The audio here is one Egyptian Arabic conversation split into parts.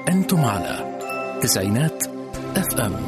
أنتم على تسعينات اف ام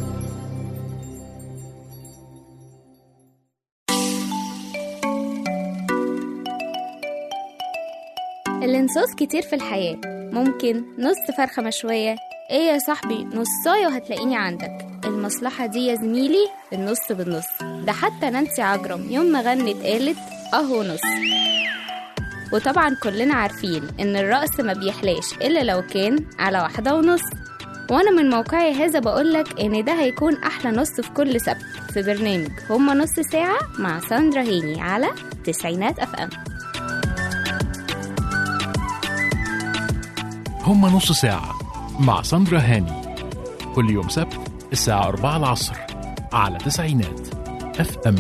الانصاص كتير في الحياة ممكن نص فرخة مشوية ايه يا صاحبي نصاية وهتلاقيني عندك المصلحة دي يا زميلي النص بالنص ده حتى نانسي عجرم يوم ما غنت قالت اهو نص وطبعا كلنا عارفين ان الرأس ما بيحلاش الا لو كان على واحدة ونص وانا من موقعي هذا بقولك ان ده هيكون احلى نص في كل سبت في برنامج هما نص ساعة مع ساندرا هيني على تسعينات اف ام هم نص ساعة مع ساندرا هاني كل يوم سبت الساعة 4 العصر على تسعينات اف ام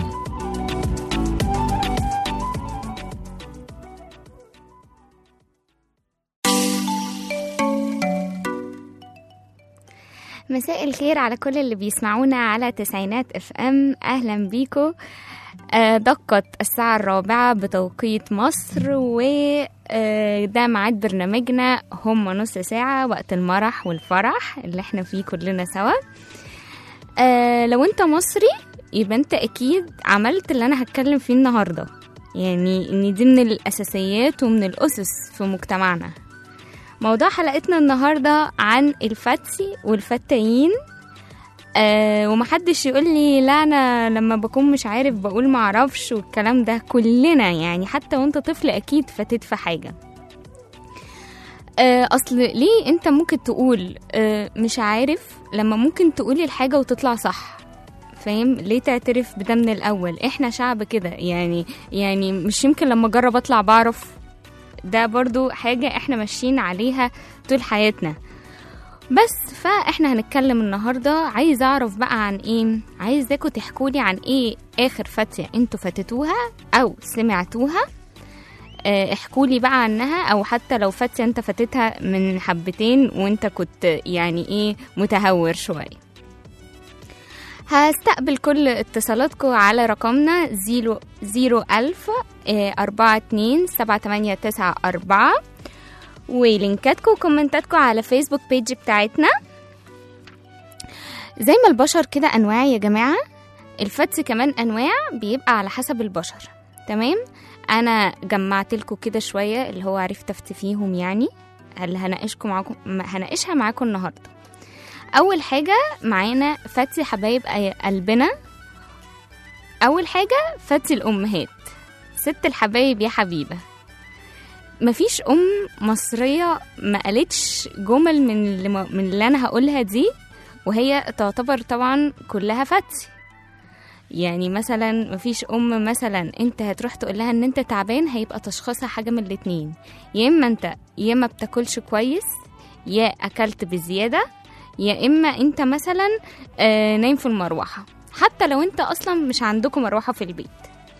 مساء الخير على كل اللي بيسمعونا على تسعينات اف ام اهلا بيكم آه، دقت الساعة الرابعة بتوقيت مصر وده ميعاد برنامجنا هم نص ساعة وقت المرح والفرح اللي احنا فيه كلنا سوا آه، لو انت مصري يبقى انت اكيد عملت اللي انا هتكلم فيه النهاردة يعني ان دي من الاساسيات ومن الاسس في مجتمعنا موضوع حلقتنا النهاردة عن الفتي والفتاين أه ومحدش يقول لي لا انا لما بكون مش عارف بقول معرفش والكلام ده كلنا يعني حتى وانت طفل اكيد فاتت في حاجة أه اصل ليه انت ممكن تقول أه مش عارف لما ممكن تقولي الحاجة وتطلع صح فاهم ليه تعترف بده من الاول احنا شعب كده يعني يعني مش يمكن لما اجرب اطلع بعرف ده برضو حاجة احنا ماشيين عليها طول حياتنا بس فاحنا هنتكلم النهاردة عايز اعرف بقى عن ايه عايزاكم تحكولي عن ايه اخر فتية انتوا فاتتوها او سمعتوها اه، احكولي بقى عنها او حتى لو فتية انت فاتتها من حبتين وانت كنت يعني ايه متهور شوية هستقبل كل اتصالاتكم على رقمنا زيرو زيرو ألف اه، أربعة اتنين سبعة تمانية تسعة أربعة ولينكاتكم وكومنتاتكم على فيسبوك بيج بتاعتنا زي ما البشر كده انواع يا جماعه الفتس كمان انواع بيبقى على حسب البشر تمام انا جمعت لكم كده شويه اللي هو عرفت افتي فيهم يعني اللي هناقشكم معاكم هناقشها معاكم النهارده اول حاجه معانا فتي حبايب أي- قلبنا اول حاجه فتي الامهات ست الحبايب يا حبيبه مفيش ام مصريه ما قالتش جمل من اللي م- من اللي انا هقولها دي وهي تعتبر طبعا كلها فتي يعني مثلا مفيش ام مثلا انت هتروح تقول لها ان انت تعبان هيبقى تشخيصها حاجه من الاتنين يا اما انت يا ما بتاكلش كويس يا اكلت بزياده يا اما انت مثلا آه نايم في المروحه حتى لو انت اصلا مش عندكم مروحه في البيت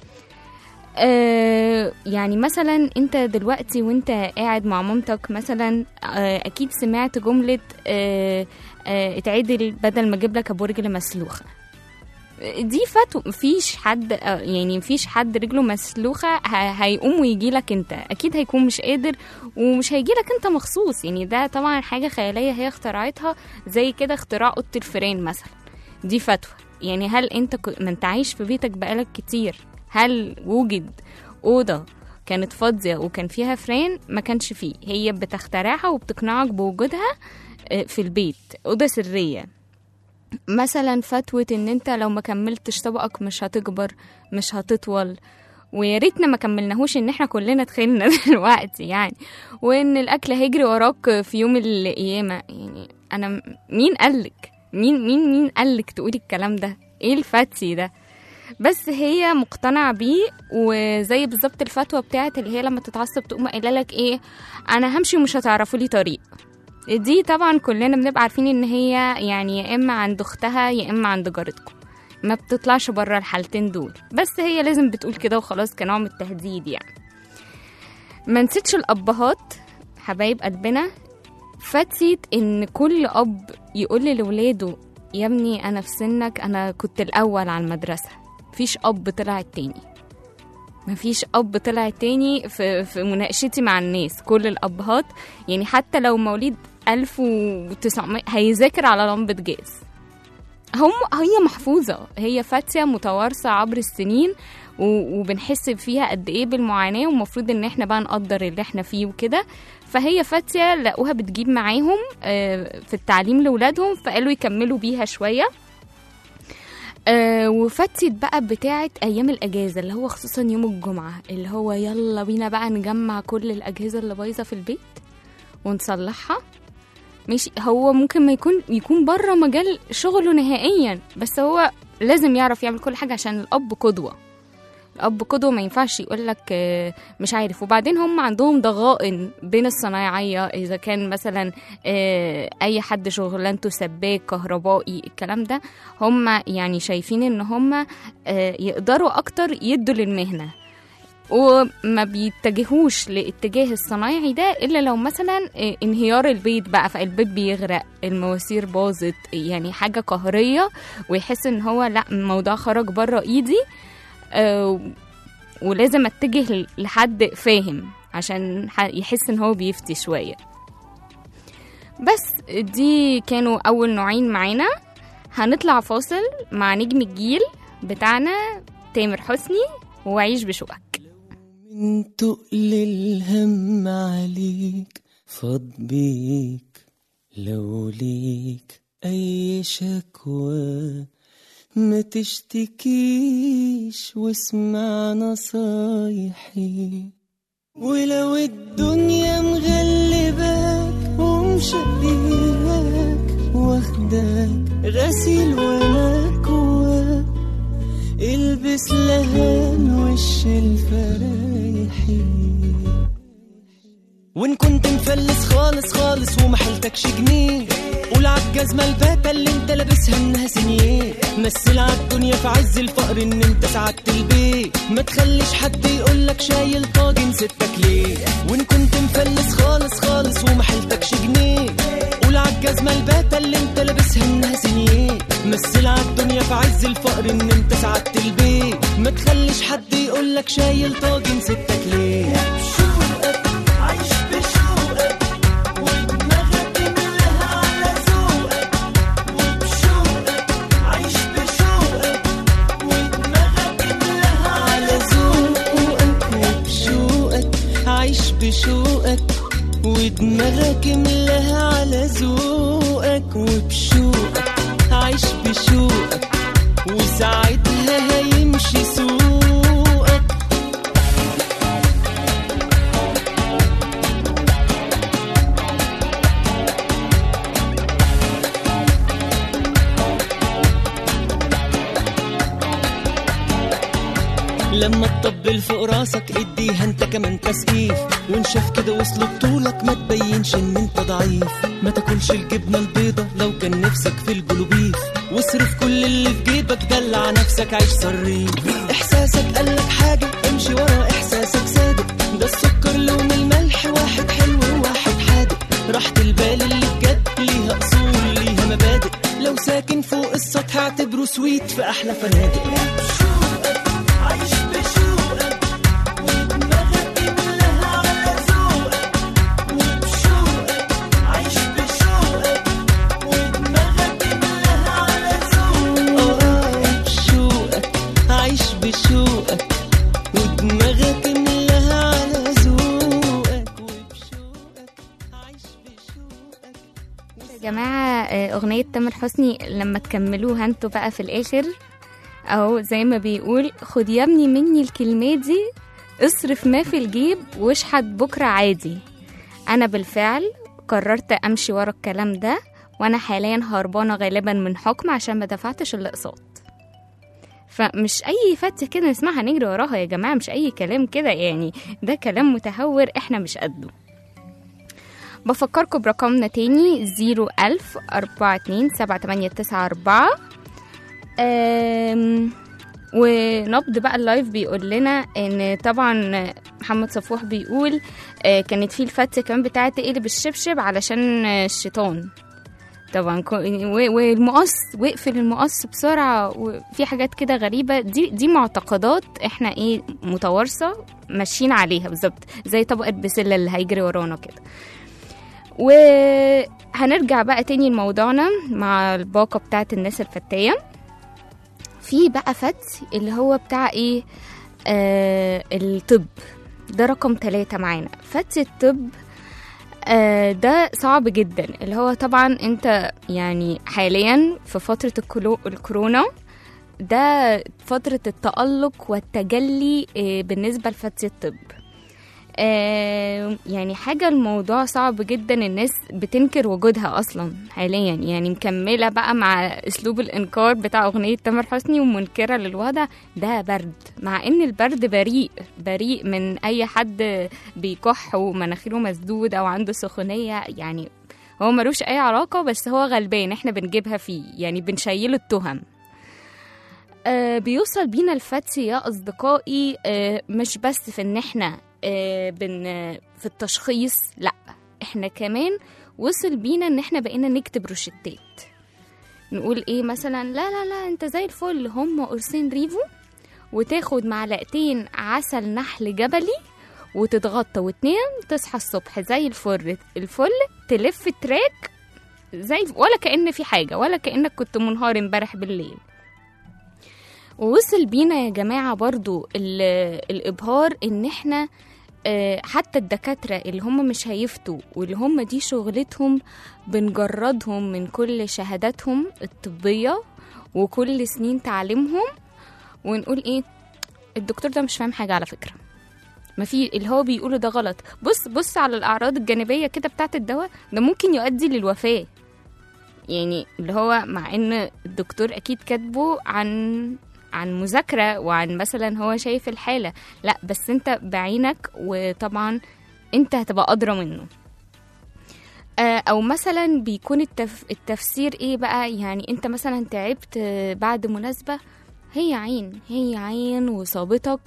آه، يعني مثلا انت دلوقتي وانت قاعد مع مامتك مثلا آه، اكيد سمعت جملة آه، آه، اتعدل بدل ما اجيب لك ابو رجل مسلوخة دي فتو مفيش حد آه، يعني مفيش حد رجله مسلوخة ه- هيقوم ويجي لك انت اكيد هيكون مش قادر ومش هيجي لك انت مخصوص يعني ده طبعا حاجة خيالية هي اخترعتها زي كده اختراع اوضه الفيران مثلا دي فتوى يعني هل انت ك- ما انت عايش في بيتك بقالك كتير هل وجد اوضه كانت فاضيه وكان فيها فران ما كانش فيه هي بتخترعها وبتقنعك بوجودها آه، في البيت اوضه سريه مثلا فتوى ان انت لو ما كملتش طبقك مش هتكبر مش هتطول ويا ريتنا ما كملناهوش ان احنا كلنا تخيلنا دلوقتي يعني وان الاكل هيجري وراك في يوم القيامه يعني انا م- مين قالك مين مين مين قالك تقولي الكلام ده ايه الفتي ده بس هي مقتنعة بيه وزي بالظبط الفتوى بتاعت اللي هي لما تتعصب تقوم قايله لك ايه انا همشي ومش هتعرفوا لي طريق دي طبعا كلنا بنبقى عارفين ان هي يعني يا اما عند اختها يا اما عند جارتكم ما بتطلعش بره الحالتين دول بس هي لازم بتقول كده وخلاص كنوع من التهديد يعني ما نسيتش الابهات حبايب قلبنا فتيت ان كل اب يقول لولاده يا ابني انا في سنك انا كنت الاول على المدرسه مفيش اب طلع التاني مفيش اب طلع التاني في, في مناقشتي مع الناس كل الابهات يعني حتى لو مواليد 1900 هيذاكر على لمبة جاز هم هي محفوظة هي فاتية متوارثة عبر السنين و- وبنحس فيها قد ايه بالمعاناة ومفروض ان احنا بقى نقدر اللي احنا فيه وكده فهي فاتية لقوها بتجيب معاهم آه، في التعليم لولادهم فقالوا يكملوا بيها شوية آه، وفتت بقى بتاعة أيام الأجازة اللي هو خصوصا يوم الجمعة اللي هو يلا بينا بقى نجمع كل الأجهزة اللي بايظة في البيت ونصلحها ماشي هو ممكن ما يكون يكون بره مجال شغله نهائيا بس هو لازم يعرف يعمل كل حاجة عشان الأب قدوة الأب قدوة ما ينفعش يقولك آه، مش عارف وبعدين هم عندهم ضغائن بين الصنايعية إذا كان مثلا آه، أي حد شغلانته سباك كهربائي الكلام ده هم يعني شايفين إن هم آه، يقدروا أكتر يدوا للمهنة وما بيتجهوش لاتجاه الصنايعي ده الا لو مثلا آه، انهيار البيت بقى فالبيت بيغرق المواسير باظت يعني حاجه قهريه ويحس ان هو لا الموضوع خرج بره ايدي آه، ولازم اتجه لحد فاهم عشان ح- يحس ان هو بيفتي شويه بس دي كانوا اول نوعين معانا هنطلع فاصل مع نجم الجيل بتاعنا تامر حسني وعيش بشوقك من تقل الهم عليك فاض بيك لو ليك أي شكوى ما تشتكيش واسمع نصايحي ولو الدنيا مغلباك ومشقياك واخداك غسيل ومكواك البس لهان وش الفرايحي وان كنت مفلس خالص خالص وما حيلتكش جنيه قول عالجزمة الباتة اللي انت لابسها انها سنيه مثل عالدنيا في عز الفقر ان انت سعدت البيت ما تخليش حد يقولك شايل طاجن ستك ليه وان كنت مفلس خالص خالص وما حيلتكش جنيه قول عالجزمة الباتة اللي انت لابسها انها سنيه مثل عالدنيا في عز الفقر ان انت سعدت البيت ما تخليش حد يقولك شايل طاجن ستك ليه بشوقك عايش بشوقك ودماغك ملها على ذوقك وبشوقك عايش بشوقك ودماغك ملها على ذوقك وبشوقك عايش بشوقك ودماغك ملها على ذوقك وبشوقك عايش بشوقك وساعتها هيمشي سوقك لما تطبل فوق راسك اديها انت كمان تسقيف وان شاف كده وصل بطولك ما تبينش ان انت ضعيف ما تاكلش الجبنه البيضه لو كان نفسك في البلوبيف واصرف كل اللي في جيبك دلع نفسك عيش صريف احساسك قالك حاجه امشي ورا احساسك صادق ده السكر لون الملح واحد حلو وواحد حادق راحة البال اللي بجد ليها اصول ليها مبادئ لو ساكن فوق السطح اعتبره سويت في احلى فنادق عايش بشوقك ودماغك ملها على ذوقك وبشوقك عايش بشوقك ودماغك ملها على ذوقك اه بشوقك عايش بشوقك ودماغك ملها على ذوقك وبشوقك عايش بشوقك يا جماعة آه، أغنية تامر حسني لما تكملوها انتوا بقى في الآخر أهو زي ما بيقول خد يا ابني مني الكلمة دي اصرف ما في الجيب واشحت بكرة عادي أنا بالفعل قررت أمشي ورا الكلام ده وأنا حاليا هربانة غالبا من حكم عشان ما دفعتش الأقساط فمش أي فتة كده نسمعها نجري وراها يا جماعة مش أي كلام كده يعني ده كلام متهور إحنا مش قده بفكركم برقمنا تاني زيرو ألف أربعة اتنين سبعة تمانية تسعة أربعة أم، ونبض بقى اللايف بيقول لنا ان طبعا محمد صفوح بيقول آه، كانت في الفتة كمان بتاعت تقلب الشبشب علشان آه، الشيطان طبعا كو- و- والمقص واقفل المقص بسرعة وفي حاجات كده غريبة دي دي معتقدات احنا ايه متوارثة ماشيين عليها بالظبط زي طبقة بسلة اللي هيجري ورانا كده هنرجع بقى تاني لموضوعنا مع الباقة بتاعت الناس الفتية في بقى فتي اللي هو بتاع ايه آه الطب ده رقم ثلاثة معانا فتي الطب آه ده صعب جدا اللي هو طبعا انت يعني حاليا في فترة الكلو- الكورونا ده فترة التألق والتجلي آه بالنسبة لفتي الطب آه، يعني حاجة الموضوع صعب جدا الناس بتنكر وجودها أصلا حاليا يعني مكملة بقى مع أسلوب الإنكار بتاع أغنية تامر حسني ومنكرة للوضع ده برد مع إن البرد بريء بريء من أي حد بيكح ومناخيره مسدود أو عنده سخونية يعني هو ملوش أي علاقة بس هو غلبان إحنا بنجيبها فيه يعني بنشيله التهم آه بيوصل بينا الفتي يا أصدقائي آه مش بس في إن إحنا آه بن في التشخيص لا إحنا كمان وصل بينا إن إحنا بقينا نكتب روشتات نقول إيه مثلا لا لا لا أنت زي الفل هم قرصين ريفو وتاخد معلقتين عسل نحل جبلي وتتغطى وتنام تصحى الصبح زي الفل الفل تلف تراك زي ولا كأن في حاجة ولا كأنك كنت منهار امبارح بالليل ووصل بينا يا جماعة برضو ال- الإبهار إن إحنا آه، حتى الدكاترة اللي هم مش هيفتوا واللي هم دي شغلتهم بنجردهم من كل شهاداتهم الطبية وكل سنين تعليمهم ونقول إيه الدكتور ده مش فاهم حاجة على فكرة ما في اللي هو بيقوله ده غلط بص بص على الأعراض الجانبية كده بتاعت الدواء ده ممكن يؤدي للوفاة يعني اللي هو مع ان الدكتور اكيد كاتبه عن عن مذاكرة وعن مثلا هو شايف الحالة لا بس انت بعينك وطبعا انت هتبقى أدرى منه آه، او مثلا بيكون التف... التفسير ايه بقى يعني انت مثلا تعبت آه، بعد مناسبة هي عين هي عين وصابتك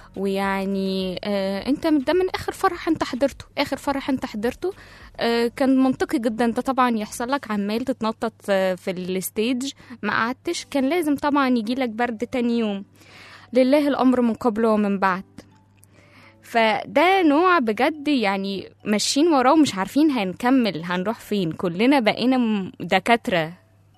ويعني آه انت ده من اخر فرح انت حضرته اخر فرح انت حضرته آه كان منطقي جدا ده طبعا يحصل لك عمال تتنطط آه، في الستيج ما قعدتش كان لازم طبعا يجيلك برد تاني يوم لله الامر من قبل ومن بعد فده نوع بجد يعني ماشيين وراه ومش عارفين هنكمل هنروح فين كلنا بقينا م- دكاترة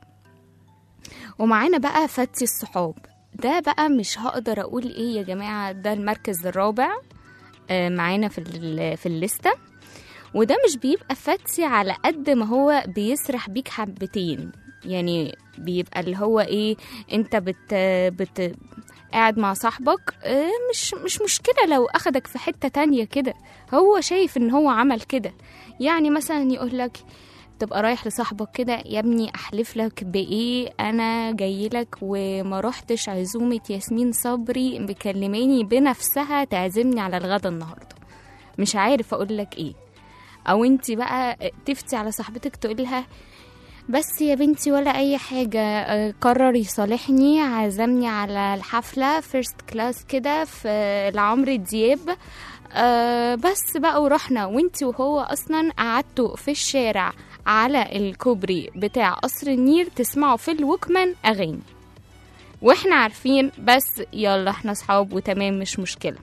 ومعانا بقى فتي الصحاب ده بقى مش هقدر اقول ايه يا جماعة ده المركز الرابع آه، معانا في ال- في الليستة وده مش بيبقى فتي على قد ما هو بيسرح بيك حبتين يعني بيبقى اللي هو ايه انت بت بت قاعد مع صاحبك آه، مش مش مشكلة لو أخدك في حتة تانية كده هو شايف إن هو عمل كده يعني مثلا يقولك تبقى رايح لصاحبك كده يا ابني أحلف لك بإيه أنا جاي لك وما رحتش عزومة ياسمين صبري مكلماني بنفسها تعزمني على الغدا النهاردة مش عارف أقول لك إيه أو أنت بقى تفتي على صاحبتك تقولها بس يا بنتي ولا اي حاجة آه، قرر يصالحني عزمني على الحفلة فيرست كلاس كده في لعمرو دياب آه، بس بقى ورحنا وانتي وهو اصلا قعدتوا في الشارع على الكوبري بتاع قصر النيل تسمعوا في الوكمان اغاني واحنا عارفين بس يلا احنا صحاب وتمام مش مشكلة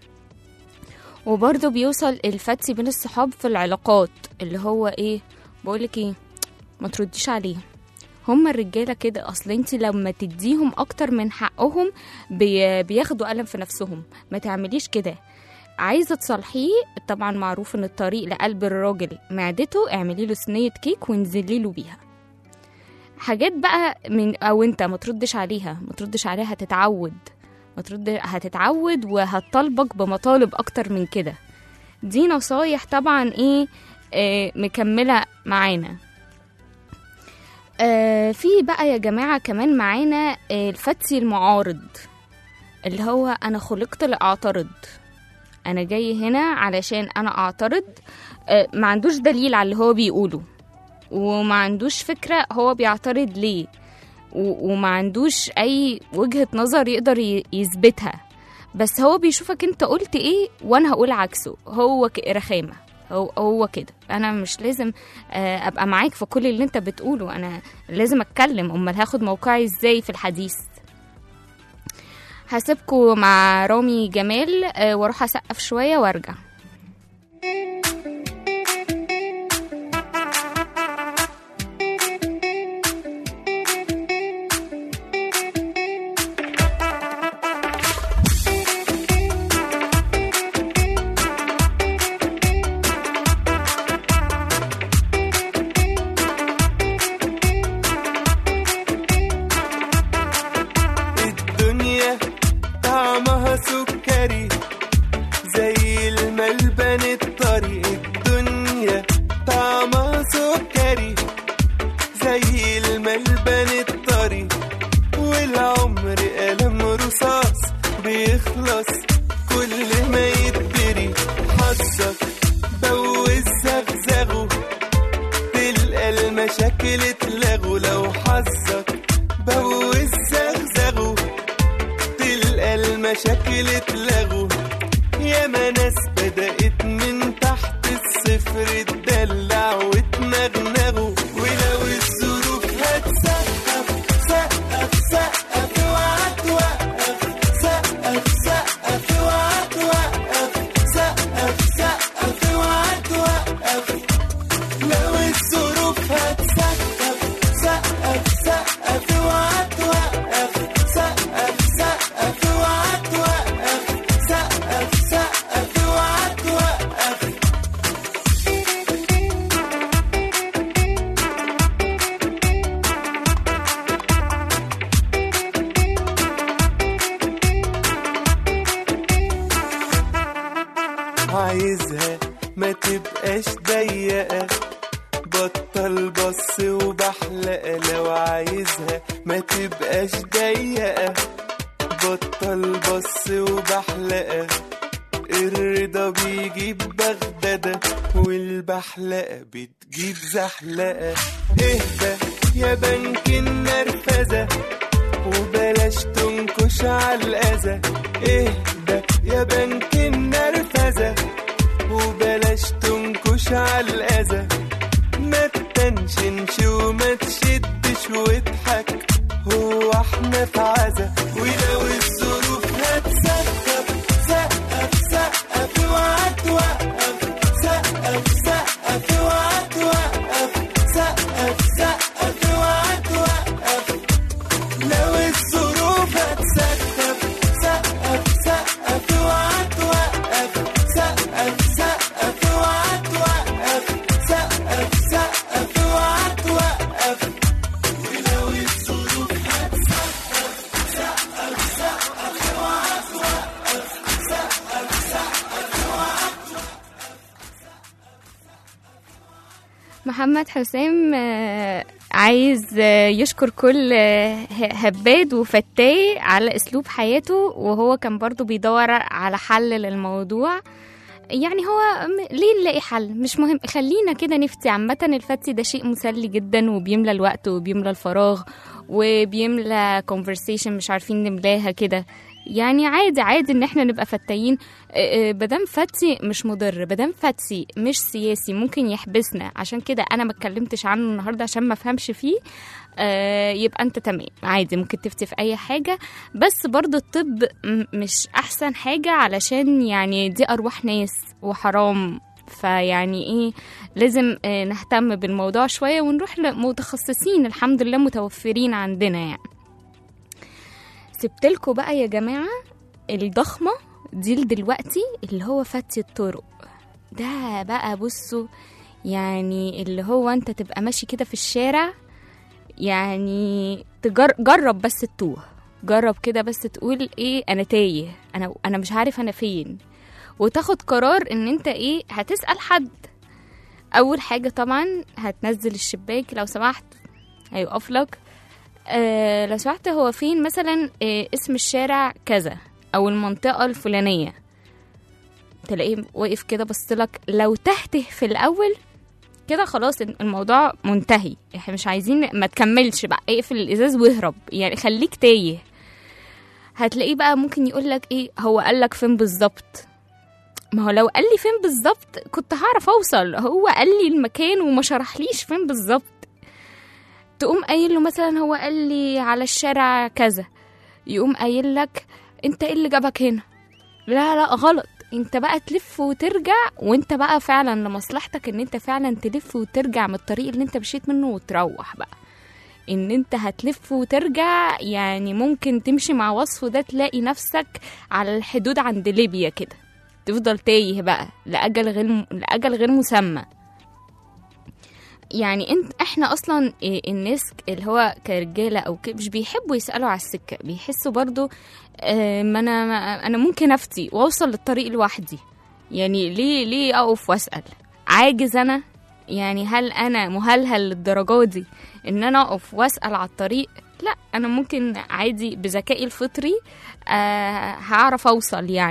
وبرضه بيوصل الفتي بين الصحاب في العلاقات اللي هو ايه بقولك ايه ما ترديش عليهم هما الرجاله كده اصل انت لما تديهم اكتر من حقهم بي بياخدوا قلم في نفسهم ما تعمليش كده عايزه تصالحيه طبعا معروف ان الطريق لقلب الراجل معدته اعملي له صينيه كيك وانزلي له بيها حاجات بقى من او انت ما تردش عليها ما تردش عليها هتتعود ما ترد هتتعود وهتطالبك بمطالب اكتر من كده دي نصايح طبعا ايه آه مكمله معانا آه في بقى يا جماعة كمان معانا آه الفتي المعارض اللي هو أنا خلقت لأعترض أنا جاي هنا علشان أنا أعترض آه ما عندوش دليل على اللي هو بيقوله وما عندوش فكرة هو بيعترض ليه و- وما عندوش أي وجهة نظر يقدر ي- يثبتها بس هو بيشوفك انت قلت ايه وانا هقول عكسه هو ك- رخامه هو هو كده انا مش لازم آه، ابقى معاك في كل اللي انت بتقوله انا لازم اتكلم امال هاخد موقعي ازاي في الحديث هسيبكم مع رامي جمال آه، واروح اسقف شويه وارجع المشاكل اتلغوا لو حظك بوز زغزغوا تلقى المشاكل اتلغوا ياما ناس بدأت من تحت الصفر تدلع وتنغنغوا ولو الظروف هتسقف سقف سقف اوعى توقف سقف سقف اوعى توقف سقف سقف اوعى توقف لو الظروف هتسقف سقف سقف اوعى توقف سقف سقف اوعى توقف سقف سقف اوعى توقف عايزها ما تبقاش ضيقة بطل بص وبحلقة لو عايزها ما تبقاش ضيقة بطل بص وبحلقة الرضا بيجيب بغدادة والبحلقة بتجيب زحلقة اهدى يا بنك النرفزة وبلاش تنكش على الأذى اهدى يا بنك النرفزة وبلاش تنكش على الأذى ما تتنشنش وما تشدش واضحك هو احنا في عزا ولو الظروف هتسقف سقف سقف اوعى توقف سقف سقف اوعى توقف سقف سقف اوعى توقف لو الظروف هتسقف سقف سقف اوعى توقف سقف سقف اوعى توقف سقف سقف اوعى توقف ولو الظروف هتسقف سقف سقف اوعى توقف سقف سقف اوعى محمد حسام آه، عايز آه، يشكر كل آه، ه- هباد وفتاي على اسلوب حياته وهو كان برضو بيدور على حل للموضوع يعني هو م- ليه نلاقي حل مش مهم خلينا كده نفتي عامة الفتي ده شيء مسلي جدا وبيملى الوقت وبيملى الفراغ وبيملى conversation مش عارفين نملاها كده يعني عادي عادي ان احنا نبقى فتايين آه، آه، بدام فتي مش مضر بدام فتي مش سياسي ممكن يحبسنا عشان كده انا ما اتكلمتش عنه النهارده عشان ما افهمش فيه آه، يبقى انت تمام عادي ممكن تفتي في اي حاجه بس برضو الطب م- مش احسن حاجه علشان يعني دي ارواح ناس وحرام فيعني ايه لازم آه، نهتم بالموضوع شويه ونروح لمتخصصين الحمد لله متوفرين عندنا يعني سبتلكوا بقى يا جماعه الضخمه دي دلوقتي اللي هو فتي الطرق ده بقى بصوا يعني اللي هو انت تبقى ماشي كده في الشارع يعني تجر جرب بس تتوه جرب كده بس تقول ايه انا تايه انا انا مش عارف انا فين وتاخد قرار ان انت ايه هتسأل حد اول حاجة طبعا هتنزل الشباك لو سمحت هيقف لك آه لو سمحت هو فين مثلا آه اسم الشارع كذا او المنطقة الفلانية تلاقيه واقف كده بصلك لو تهته في الاول كده خلاص الموضوع منتهي احنا مش عايزين ما تكملش بقى اقفل الازاز واهرب يعني خليك تايه هتلاقيه بقى ممكن يقول لك ايه هو قال لك فين بالظبط ما هو لو قال لي فين بالظبط كنت هعرف اوصل هو قال لي المكان وما شرحليش فين بالظبط تقوم قايل له مثلا هو قال لي على الشارع كذا يقوم قايل لك انت ايه اللي جابك هنا لا لا غلط انت بقى تلف وترجع وانت بقى فعلا لمصلحتك ان انت فعلا تلف وترجع من الطريق اللي انت مشيت منه وتروح بقى ان انت هتلف وترجع يعني ممكن تمشي مع وصفه ده تلاقي نفسك على الحدود عند ليبيا كده تفضل تايه بقى لأجل غير لأجل غير مسمى يعني انت احنا اصلا إيه، الناس اللي هو كرجاله او كده مش بيحبوا يسالوا على السكه بيحسوا برضو آه، ما انا ما انا ممكن افتي واوصل للطريق لوحدي يعني ليه ليه اقف واسال عاجز انا يعني هل انا مهلهل للدرجه دي ان انا اقف واسال على الطريق لا انا ممكن عادي بذكائي الفطري آه هعرف اوصل يعني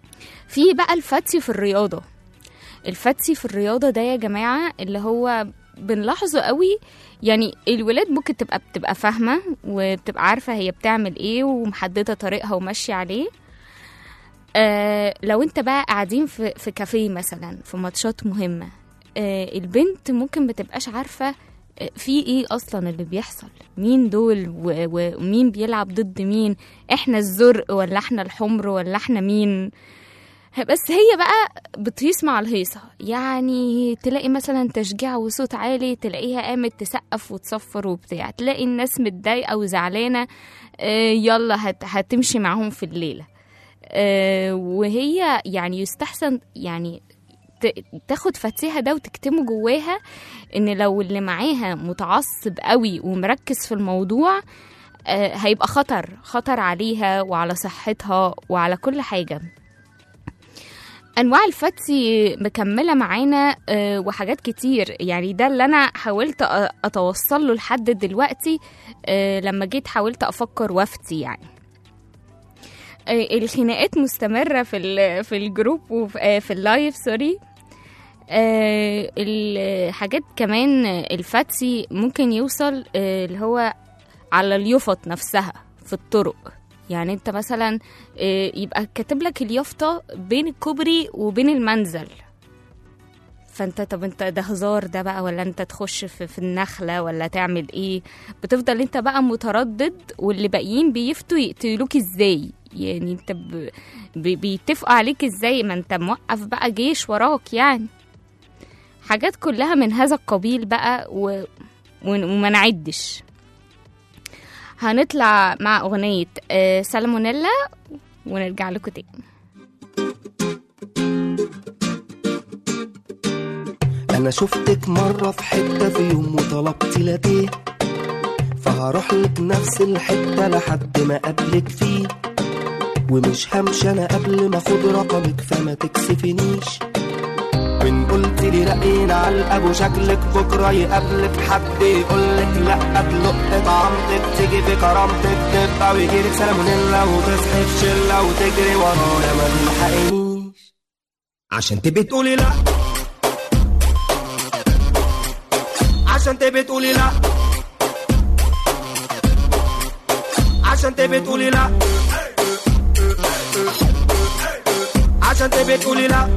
في بقى الفتي في الرياضه الفتي في الرياضة ده يا جماعة اللي هو بنلاحظه قوي يعني الولاد ممكن تبقى بتبقى فاهمه وبتبقى عارفه هي بتعمل ايه ومحدده طريقها وماشيه عليه آه لو انت بقى قاعدين في, في كافيه مثلا في ماتشات مهمه آه البنت ممكن متبقاش عارفه آه، في ايه اصلا اللي بيحصل مين دول و- و- ومين بيلعب ضد مين احنا الزرق ولا احنا الحمر ولا احنا مين بس هي بقى بتهيص مع الهيصة يعني تلاقي مثلا تشجيع وصوت عالي تلاقيها قامت تسقف وتصفر وبتاع تلاقي الناس متضايقة وزعلانة آه، يلا هت هتمشي معاهم في الليلة آه، وهي يعني يستحسن يعني ت- تاخد فتيها ده وتكتمه جواها ان لو اللي معاها متعصب قوي ومركز في الموضوع آه، هيبقى خطر خطر عليها وعلى صحتها وعلى كل حاجة انواع الفتي مكمله معانا آه، وحاجات كتير يعني ده اللي انا حاولت أ- اتوصل له لحد دلوقتي آه، لما جيت حاولت افكر وافتي يعني آه، الخناقات مستمره في ال- في الجروب وفي آه، في اللايف سوري آه، الحاجات كمان الفتي ممكن يوصل آه، اللي هو على اليفط نفسها في الطرق يعني انت مثلا آه، يبقى كاتب لك اليافطه بين الكوبري وبين المنزل فانت طب انت ده هزار ده بقى ولا انت تخش في, في النخله ولا تعمل ايه بتفضل انت بقى متردد واللي باقيين بيفتوا يقتلوك ازاي يعني انت ب... ب... بيتفقوا عليك ازاي ما انت موقف بقى جيش وراك يعني حاجات كلها من هذا القبيل بقى و... ون- وما نعدش هنطلع مع أغنية آه، سالمونيلا ونرجع لكم تاني انا شفتك مرة في حتة في يوم وطلبت لاتيه فهروح لك نفس الحتة لحد ما اقابلك فيه ومش همشي انا قبل ما اخد رقمك فما تكسفنيش وان قلت لي رقين على الابو شكلك بكره يقابلك حد يقولك لا تلق طعمتك تيجي في كرامتك تبقى ويجيلك سالمونيلا وتصحي في شله وتجري ورايا ما تلحقنيش عشان تبقي تقولي لا عشان تبقي تقولي لا عشان تبقي تقولي لا عشان تبقي تقولي لا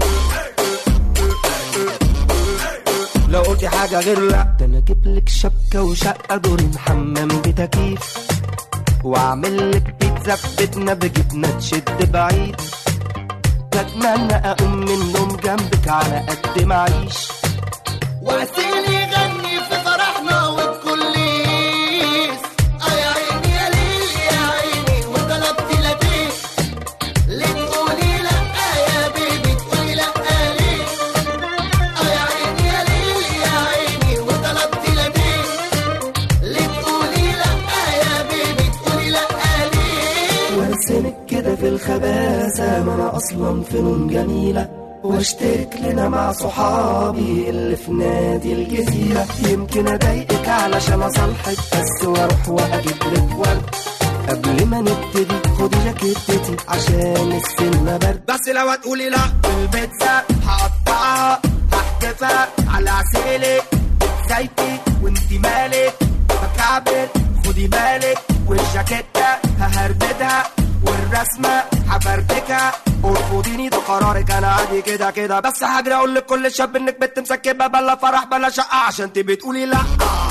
لو قلتي حاجة غير لا ده انا اجيب لك شبكة وشقة دورين حمام بتكييف واعمل لك بيتزا ببيتنا بجبنة تشد بعيد بتمنى اقوم من النوم جنبك على قد ما اعيش واسيني يغني في فرحنا والكليس اه يا عيني يا ليل يا عيني وطلبت لاتيه ليه تقولي لا يا بيبي تقولي لا ليه اه يا عيني يا ليل يا عيني وطلبت لاتيه ليه تقولي لا يا بيبي تقولي لا ليه وارسمك كده في الخباثة ما انا اصلا فنون جميلة واشترك لنا مع صحابي اللي في نادي الجزيرة يمكن اضايقك علشان اصالحك بس واروح واجيب لك ورد قبل ما نبتدي خدي جاكيتتي عشان السنة برد بس لو هتقولي لا البيتزا هقطعها هحدفها على عسيلك زيتي وانتي مالك بكعبل خدي بالك والجاكيتة ههرددها والرسمة هفرتكها ارفضيني ده قرارك انا عادي كده كده بس هجري اقول لكل شاب انك بنت مسكبه بلا فرح بلا شقه عشان تبقي تقولي لا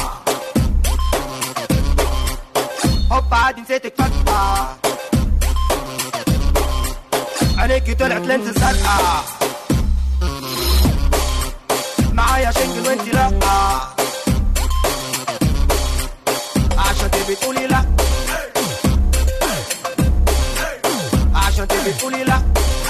هوب عادي نسيتك فتحة عينيكي طلعت لينز زرقاء معايا شنجل وانتي لا عشان تبقي تقولي لا عشان تبقي تقولي لا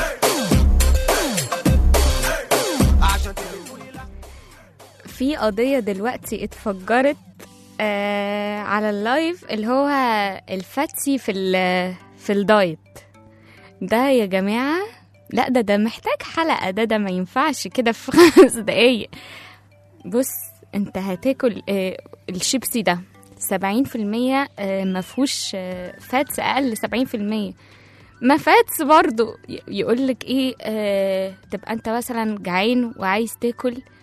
عشان تبقي تقولي لا في قضية دلوقتي اتفجرت آه على اللايف اللي هو الفتي في ال- في الدايت ده يا جماعة لا ده ده محتاج حلقة ده ده ما ينفعش كده في خمس دقايق بص انت هتاكل آه الشيبسي ده سبعين في المية ما فيهوش آه فاتس أقل سبعين في المية ما فاتس برضو يقول لك ايه آه تبقى انت مثلا جعان وعايز تاكل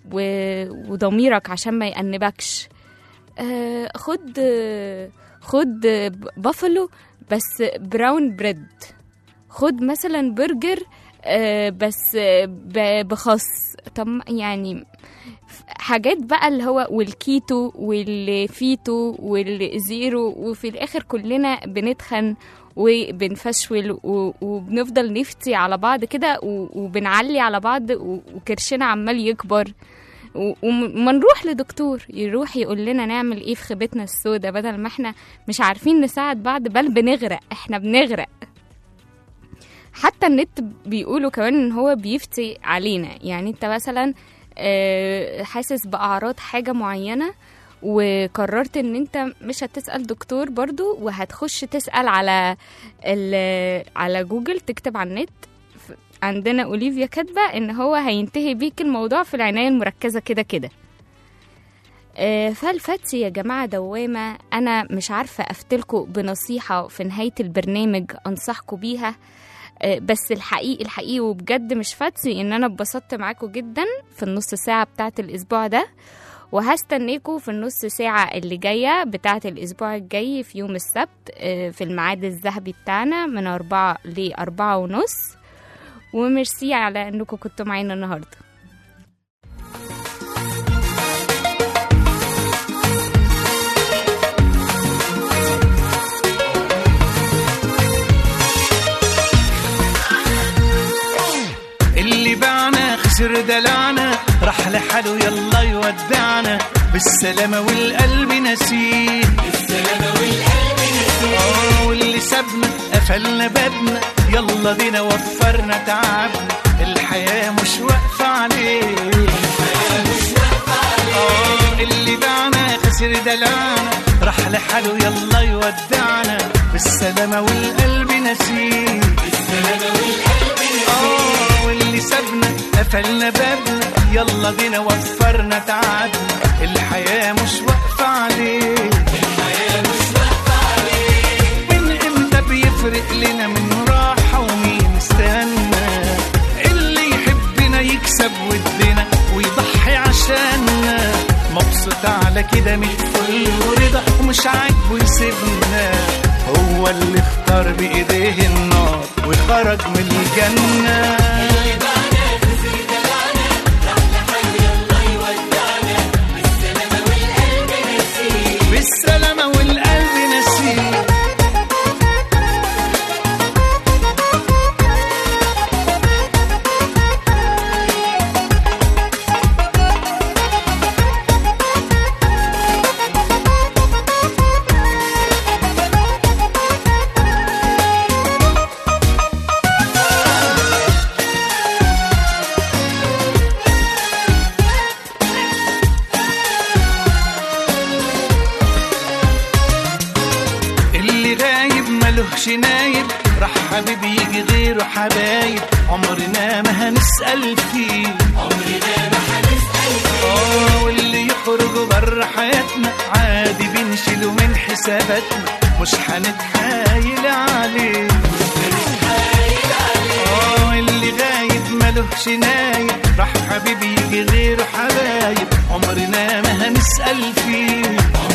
و... وضميرك عشان ما يأنبكش آه، خد آه، خد آه، بافلو بس براون بريد خد مثلا برجر آه، بس آه، ب- بخس طب ما- يعني حاجات بقى اللي هو والكيتو والفيتو والزيرو وفي الاخر كلنا بنتخن وبنفشول و- وبنفضل نفتي على بعض كده و- وبنعلي على بعض و- وكرشنا عمال يكبر و- وما نروح لدكتور يروح يقول لنا نعمل ايه في خيبتنا السوداء بدل ما احنا مش عارفين نساعد بعض بل بنغرق احنا بنغرق حتى النت بيقولوا كمان ان هو بيفتي علينا يعني انت مثلا آه، حاسس باعراض حاجه معينه وقررت ان انت مش هتسال دكتور برضو وهتخش تسال على ال- على جوجل تكتب على النت ف- عندنا اوليفيا كاتبه ان هو هينتهي بيك الموضوع في العنايه المركزه كده كده آه، فالفتي يا جماعة دوامة أنا مش عارفة أفتلكوا بنصيحة في نهاية البرنامج أنصحكوا بيها آه، بس الحقيقي الحقيقي وبجد مش فتي ان انا اتبسطت معاكم جدا في النص ساعة بتاعت الاسبوع ده وهستناكم في النص ساعة اللي جاية بتاعة الأسبوع الجاي في يوم السبت آه، في الميعاد الذهبي بتاعنا من أربعة لأربعة ونص وميرسي على أنكم كنتوا معانا النهاردة اللي باعنا خسر دلعنا راح لحاله يلا يودعنا بالسلامة والقلب نسيه بالسلامة والقلب نسيه واللي سابنا قفلنا بابنا يلا بينا وفرنا تعبنا الحياة مش واقفة عليه الحياة مش واقفة عليه اللي باعنا خسر دلعنا راح لحاله يلا يودعنا بالسلامة والقلب نسيه بالسلامة والقلب نسيه واللي سابنا قفلنا بابنا يلا بينا وفرنا تعبنا الحياة مش واقفة عليه الحياة مش واقفة عليه من امتى بيفرق لنا من راحة ومين استنى اللي يحبنا يكسب ودنا ويضحي عشاننا مبسوط على كده من فل ورضا ومش عاجبه يسيبنا هو اللي اختار بايديه النار وخرج من الجنه بالسلامة والقلب نسيه اللي غايب ملهش نايب راح حبيبي يجي غيره حبايب عمرنا ما هنسأل فيه عمرنا ما هنسأل فيه اه واللي يخرج بره حياتنا عادي بنشيله من حساباتنا مش هنتحايل عليه اه اللي غايب ملهش نايب راح حبيبي يجي غيره حبايب عمرنا ما هنسأل فيه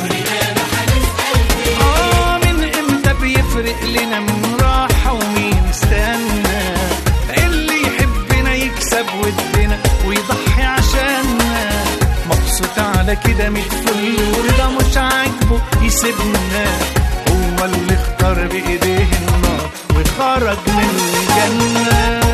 آه من امتى بيفرق لنا من راحة ومين استنى اللي يحبنا يكسب ودنا ويضحي عشاننا مبسوط على كده متفل ورضا مش عاجبه يسيبنا هو اللي اختار بايديه النار وخرج من الجنه